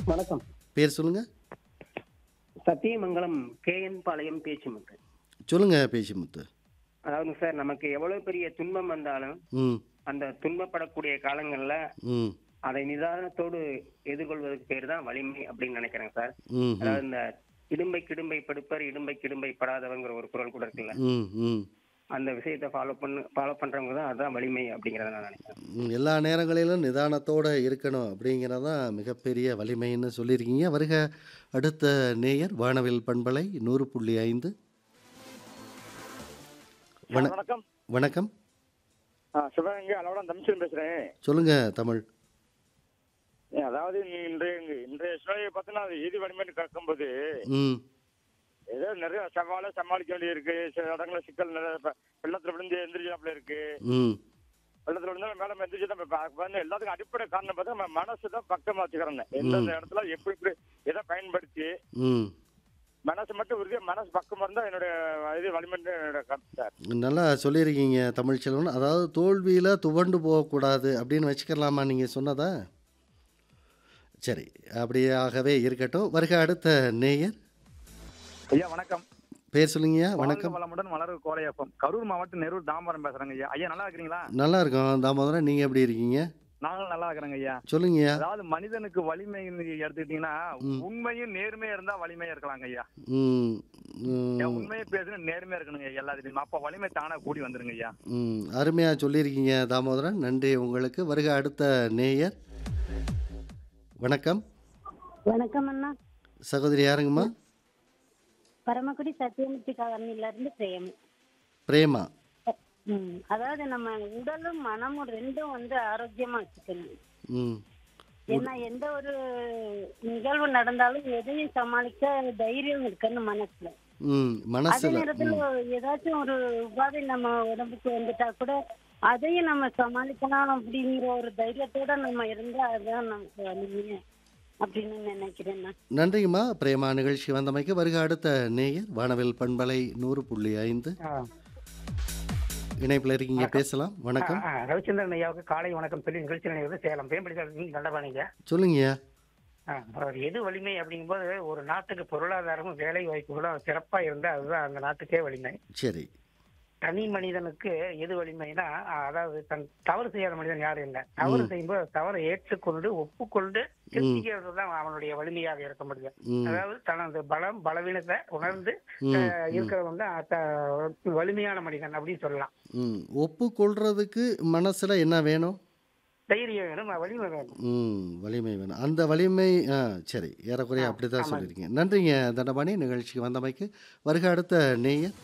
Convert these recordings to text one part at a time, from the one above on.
வணக்கம் பேர் சொல்லுங்க சத்தியமங்கலம் கேஎன் பாளையம் பேச்சுமுத்து சொல்லுங்க பேச்சிமுத்து அதாவது சார் நமக்கு எவ்வளவு பெரிய துன்பம் வந்தாலும் ம் அந்த துன்பப்படக்கூடிய காலங்கள்ல ம் அதை நிதானத்தோடு எதிர்கொள்வதற்கு பேர் தான் வலிமை அப்படின்னு நினைக்கிறேன் சார் ம் ம் அதாவது இந்த இடும்பை கிடும்பை படுப்பர் இடும்பை கிடும்பை படாதவங்கிற ஒரு குரல் கூட இருக்குல்ல ம் ம் அந்த விஷயத்தை ஃபாலோ பண்ணு ஃபாலோ பண்றவங்க தான் அதுதான் வலிமை அப்படிங்கறத நான் நினைக்கிறேன் ம், எல்லா நேரங்களிலும் நிதானத்தோடு இருக்கணும் அப்படிங்கிறதான் மிகப்பெரிய வலிமைன்னு சொல்லியிருக்கீங்க வருக அடுத்த நேயர் வானவில் பண்பலை நூறு புள்ளி ஐந்து வண- வணக்கம் வணக்கம் ஆ, சிவகங்கை அளவோட தமிழ்ச்சன் பேசுறேன் சொல்லுங்க தமிழ் ஏ, அதாவது இன்றைய இன்றைய சூழ்நிலையை பார்த்தீங்கன்னா அது எது வலிமைன்னு கேட்கும்போது ம் ஏதோ நிறைய சவாலை சமாளிக்க வேண்டியது இருக்கு சில இடங்கள சிக்கல் நிறைய இப்ப வெள்ளத்துல விழுந்து எந்திரிச்சாப்புல இருக்கு ம் வெள்ளத்துல விழுந்தா மேல எந்திரிச்சு தான் இப்ப அப்ப வந்து எல்லாத்துக்கும் அடிப்படை காரணம் பார்த்தா நம்ம மனசு தான் பக்கம் வச்சுக்கிறோம் எந்தெந்த இடத்துல எப்படி எப்படி எதை பயன்படுத்தி ம் மனசு மட்டும் இருக்கு மனசு பக்கம் இருந்தா என்னுடைய இது வலிமைன்னு என்னோட கருத்து சார் நல்லா சொல்லியிருக்கீங்க தமிழ்ச்செல்வன் அதாவது தோல்வியில் துவண்டு போகக்கூடாது அப்படின்னு வச்சுக்கலாமா நீங்கள் சொன்னதா சரி அப்படியாகவே இருக்கட்டும் வருக அடுத்த நேயர் ஐயா வணக்கம் பேர் சொல்லுங்கய்யா வாழ்க வணக்கம் வளமுடன் வளரு கோடையப்பம் கரூர் மாவட்டம் நெரூர் தாம்பரம் பேசுறேங்க ஐயா ஐயா நல்லா இருக்கிறீங்களா நல்லா இருக்கோம் தாமோதரன் நீங்கள் எப்படி இருக்கீங்க நாங்களும் நல்லா இருக்கிறேங்க ஐயா சொல்லுங்கய்யா அதாவது மனிதனுக்கு வலிமை எடுத்துக்கிட்டீங்கன்னா ம். உண்மையும் நேர்மையா இருந்தா வலிமையா இருக்கலாங்க ஐயா ம் ம், ஏன் உண்மையை பேசுறது நேர்மையா இருக்கணுங்க ஐயா எல்லாத்துலயும் அப்ப வலிமை தானா கூடி வந்துருங்க ஐயா ம் அருமையாக சொல்லியிருக்கீங்க தாமோதரன் நன்றி உங்களுக்கு வருக அடுத்த நேயர் வணக்கம் வணக்கம் அண்ணா சகோதரி யாருங்கம்மா பரமக்குடி சத்தியமூர்த்தி காலனில இருந்து பிரேம் பிரேமா ம், அதாவது நம்ம உடலும் மனமும் ரெண்டும் வந்து ஆரோக்கியமா வச்சுக்கணும் ம் ஏன்னா எந்த ஒரு நிகழ்வு நடந்தாலும் எதையும் சமாளிக்க தைரியம் இருக்கணும் மனசுல ம் அதே மனசில் நேரத்துல ஏதாச்சும் ஒரு உபாதை நம்ம உடம்புக்கு வந்துட்டா கூட அதையும் நம்ம சமாளிக்கலாம் அப்படிங்கிற ஒரு தைரியத்தோட நம்ம இருந்தா அதுதான் நமக்கு வலிமை அப்படின்னு நினைக்கிறேன் நான் நன்றிங்கம்மா பிரேமா நிகழ்ச்சி வந்தமைக்கு வருக அடுத்த நேயர் வானவில் பண்பலை நூறு புள்ளி ஐந்து இணைப்பில் இருக்கீங்க பேசலாம் வணக்கம் ஆ, ஆ, ரவிச்சந்திரன் ஐயாவுக்கு காலை வணக்கம் சொல்லி நிகழ்ச்சி நினைவு சேலம் பேம்படி நீங்க நல்லபானீங்க சொல்லுங்கய்யா அவர் எது வலிமை அப்படிங்கும்போது ஒரு நாட்டுக்கு பொருளாதாரமும் வேலை வாய்ப்புகளும் சிறப்பா இருந்தா அதுதான் அந்த நாட்டுக்கே வலிமை சரி தனி மனிதனுக்கு எது வலிமைனா அதாவது தன் தவறு செய்யாத மனிதன் யாரும் இல்லை தவறு செய்யும்போது தவறை ஏற்றுக்கொண்டு ஒப்புக்கொண்டு திருத்திக்கிறது தான் அவனுடைய வலிமையாக இருக்க முடியும் ம் அதாவது தனது பலம் பலவீனத்தை உணர்ந்து ம், அஹ், இருக்கிறது வந்து அத்த- வலிமையான மனிதன் அப்படின்னு சொல்லலாம் ம் ஒப்புக்கொள்றதுக்கு மனசில் என்ன வேணும் தைரியம் வேணும் வலிமை வேணும் ம் வலிமை வேணும் அந்த வலிமை ஆ சரி ஏறக்குறைய அப்படி தான் சொல்லியிருக்கீங்க நன்றிங்க தண்டபாணி நிகழ்ச்சிக்கு வந்தமைக்கு வருக அடுத்த நேயர்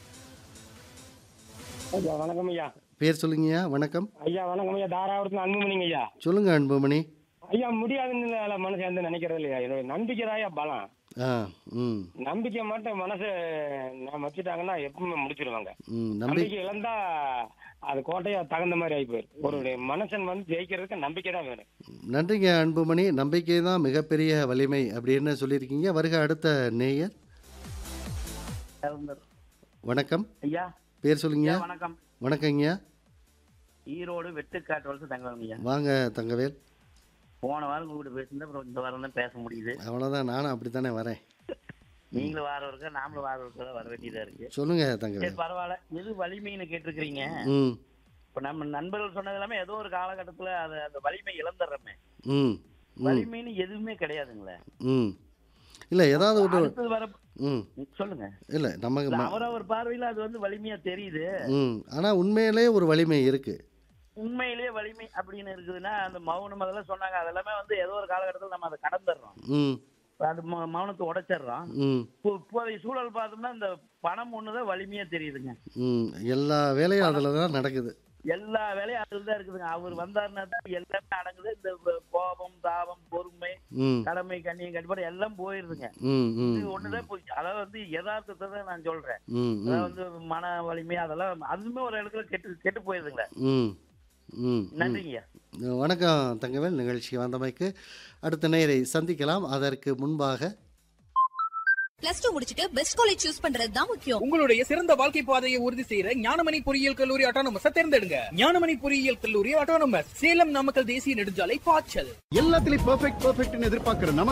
ஐயா வணக்கம் ஐயா பேர் சொல்லுங்கய்யா வணக்கம் ஐயா வணக்கம் ஐயா தாராபுரத்துல அன்புமணிங்க ஐயா சொல்லுங்க அன்புமணி ஐயா முடியாதுன்னு மனசு வந்து நினைக்கிறது இல்லையா என்னுடைய நம்பிக்கை தான் ஐயா பலம் ஆ ம் நம்பிக்கை மட்டும் மனசு நான் வச்சுட்டாங்கன்னா எப்பவுமே முடிச்சிருவாங்க ம் நம்பி நம்பிக்கை இழந்தா அது கோட்டையா தகுந்த மாதிரி ஆகி போயிரு ஒரு மனுஷன் வந்து ஜெயிக்கிறதுக்கு நம்பிக்கை தான் வேணும் நன்றிங்க அன்புமணி நம்பிக்கை தான் மிகப்பெரிய வலிமை அப்படின்னு சொல்லியிருக்கீங்க வருக அடுத்த நேயர் வணக்கம் ஐயா பேர் சொல்லுங்க ஐயா, வணக்கம் வணக்கங்கய்யா ஈரோடு வெட்டுக்காட்டு வளர்த்து தங்கவேல் ஐயா வாங்க தங்கவேல் போன வாரம் உங்ககிட்ட பேசியிருந்தா அப்புறம் இந்த வாரம் தான் பேச முடியுது அவ்வளோதான் நானும் அப்படி தானே வரேன் நீங்களும் வாரம் இருக்க நாமளும் வாரம் இருக்க வர வேண்டியதா இருக்கு சொல்லுங்க சரி தங்கவேல் பரவாயில்ல எது வலிமைன்னு கேட்டிருக்கிறீங்க ம் இப்ப நம்ம நண்பர்கள் சொன்னது எல்லாமே ஏதோ ஒரு காலகட்டத்துல அது அந்த வலிமை இழந்துடுறோமே ம் ம் வலிமைன்னு எதுவுமே கிடையாதுங்களே ம் இல்லை ஏதாவது ஒரு அடுத்தது வர ம் சொல்லுங்க இல்லை நமக்கு இல்ல, ம- அவரவர் பார்வையில அது வந்து வலிமையா தெரியுது ம் ஆனால் உண்மையிலே ஒரு வலிமை இருக்கு உண்மையிலேயே வலிமை அப்படின்னு இருக்குதுன்னா அந்த மௌனம் அதெல்லாம் சொன்னாங்க அதெல்லாமே வந்து ஏதோ ஒரு காலகட்டத்தில் நம்ம அதை கடந்துடுறோம் ம் அது மௌ- மௌனத்தை உடைச்சிடுறோம் ம் இப்போ இப்போதைய சூழல் பார்த்தோம்னா இந்த பணம் ஒண்ணுதான் வலிமையா தெரியுதுங்க ம் எல்லா வேலையும் அதில் தான் நடக்குது எல்லா வேலையும் அதுல தான் இருக்குதுங்க அவர் வந்தாருன்னா தான் எல்லாமே அடங்குது இந்த வ- கோபம் தாபம் பொறுமை ம் கடமை கண்ணியம் கட்டுப்பாடு எல்லாம் போயிருதுங்க ம் ம் இது ஒண்ணுதான் போய் அதாவது வந்து யதார்த்தத்தை தான் நான் சொல்றேன் ம் அதாவது ம் வந்து மன வலிமை அதெல்லாம் அதுவுமே ஒரு இடத்துல கெட்டு கெட்டு போயிருதுங்களே ம் ம் ம் நன்றிங்கய்யா வணக்கம் தங்கவேல் நிகழ்ச்சி வந்தமைக்கு அடுத்த நேரை சந்திக்கலாம் அதற்கு முன்பாக பிளஸ் டூ முடிச்சிட்டு பெஸ்ட் காலேஜ் சூஸ் பண்றது தான் முக்கியம் உங்களுடைய சிறந்த வாழ்க்கை பாதையை உறுதி செய்யற ஞானமணி பொறியியல் கல்லூரி ஆட்டோனமஸ் தேர்ந்தெடுங்க ஞானமணி பொறியியல் கல்லூரி ஆட்டோனமஸ் சேலம் நாமக்கல் தேசிய நெடுஞ்சாலை பாய்ச்சல் எல்லாத்துலயும் பெர்ஃபெக்ட் பெர்ஃபெக்ட்னு எதிர்பார்க்கிற நம்ம